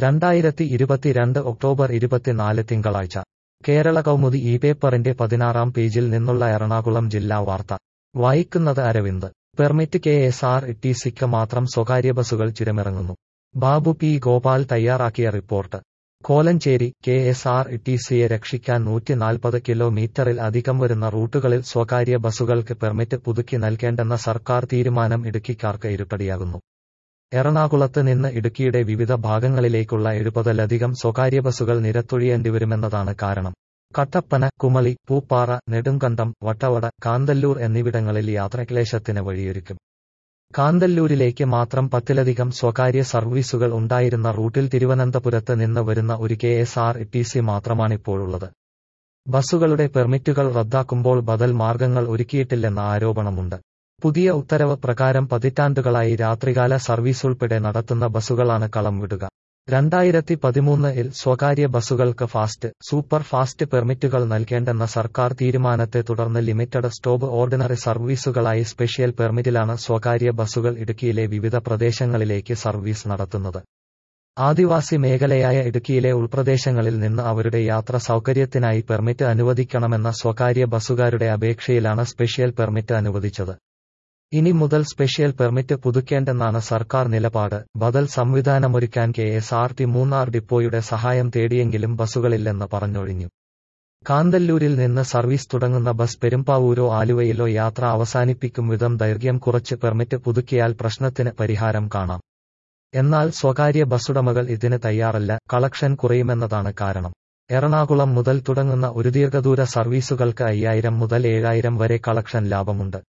രണ്ടായിരത്തി ഇരുപത്തിരണ്ട് ഒക്ടോബർ ഇരുപത്തിനാല് തിങ്കളാഴ്ച കേരള കൗമുദി ഈ പേപ്പറിന്റെ പതിനാറാം പേജിൽ നിന്നുള്ള എറണാകുളം ജില്ലാ വാർത്ത വായിക്കുന്നത് Aravind permit K S R T സിക്ക് മാത്രം സ്വകാര്യ ബസുകൾ ചുരമിറങ്ങുന്നു ബാബു പി ഗോപാൽ തയ്യാറാക്കിയ report Kolenchery K S R T സിയെ രക്ഷിക്കാൻ നൂറ്റിനാൽപ്പത് കിലോമീറ്ററിൽ അധികം വരുന്ന റൂട്ടുകളിൽ സ്വകാര്യ ബസുകൾക്ക് പെർമിറ്റ് പുതുക്കി നൽകേണ്ടെന്ന സർക്കാർ തീരുമാനം ഇടുക്കിക്കാർക്ക് ഇരുപടിയാകുന്നു എറണാകുളത്ത് നിന്ന് ഇടുക്കിയുടെ വിവിധ ഭാഗങ്ങളിലേക്കുള്ള എഴുപതിലധികം സ്വകാര്യ ബസുകൾ നിരത്തൊഴിയേണ്ടിവരുമെന്നതാണ് കാരണം കട്ടപ്പന കുമളി പൂപ്പാറ നെടുങ്കണ്ടം വട്ടവട കാന്തല്ലൂർ എന്നിവിടങ്ങളിൽ യാത്രാക്ലേശത്തിന് വഴിയൊരുക്കും കാന്തല്ലൂരിലേക്ക് മാത്രം പത്തിലധികം സ്വകാര്യ സർവീസുകൾ ഉണ്ടായിരുന്ന റൂട്ടിൽ തിരുവനന്തപുരത്ത് നിന്ന് വരുന്ന ഒരു K S R T C മാത്രമാണിപ്പോഴുള്ളത് ബസുകളുടെ പെർമിറ്റുകൾ റദ്ദാക്കുമ്പോൾ ബദൽ മാർഗങ്ങൾ ഒരുക്കിയിട്ടില്ലെന്ന ആരോപണമുണ്ട് പുതിയ ഉത്തരവ് പ്രകാരം പതിറ്റാണ്ടുകളായി രാത്രികാല സർവീസ് ഉൾപ്പെടെ നടത്തുന്ന ബസുകളാണ് കളം വിടുക രണ്ടായിരത്തി പതിമൂന്നിൽ സ്വകാര്യ ബസുകൾക്ക് ഫാസ്റ്റ് സൂപ്പർ ഫാസ്റ്റ് പെർമിറ്റുകൾ നൽകേണ്ടെന്ന സർക്കാർ തീരുമാനത്തെ തുടർന്ന് ലിമിറ്റഡ് സ്റ്റോപ്പ് ഓർഡിനറി സർവീസുകളായി സ്പെഷ്യൽ പെർമിറ്റിലാണ് സ്വകാര്യ ബസുകൾ ഇടുക്കിയിലെ വിവിധ പ്രദേശങ്ങളിലേക്ക് സർവീസ് നടത്തുന്നത് ആദിവാസി മേഖലയായ ഇടുക്കിയിലെ ഉൾപ്രദേശങ്ങളിൽ നിന്ന് അവരുടെ യാത്ര സൗകര്യത്തിനായി പെർമിറ്റ് അനുവദിക്കണമെന്ന സ്വകാര്യ ബസുകാരുടെ അപേക്ഷയിലാണ് സ്പെഷ്യൽ പെർമിറ്റ് അനുവദിച്ചത് ഇനി മുതൽ സ്പെഷ്യൽ പെർമിറ്റ് പുതുക്കേണ്ടെന്നാണ് സർക്കാർ നിലപാട് ബദൽ സംവിധാനമൊരുക്കാൻ K S R T Munnar ഡിപ്പോയുടെ സഹായം തേടിയെങ്കിലും ബസുകളില്ലെന്ന് പറഞ്ഞൊഴിഞ്ഞു കാന്തല്ലൂരിൽ നിന്ന് സർവീസ് തുടങ്ങുന്ന ബസ് പെരുമ്പാവൂരോ ആലുവയിലോ യാത്ര അവസാനിപ്പിക്കും വിധം ദൈർഘ്യം കുറച്ച് പെർമിറ്റ് പുതുക്കിയാൽ പ്രശ്നത്തിന് പരിഹാരം കാണാം എന്നാൽ സ്വകാര്യ ബസുടമകൾ ഇതിന് തയ്യാറല്ല കളക്ഷൻ കുറയുമെന്നതാണ് കാരണം എറണാകുളം മുതൽ തുടങ്ങുന്ന ഒരു ദീർഘദൂര സർവീസുകൾക്ക് അയ്യായിരം മുതൽ ഏഴായിരം വരെ കളക്ഷൻ ലാഭമുണ്ട്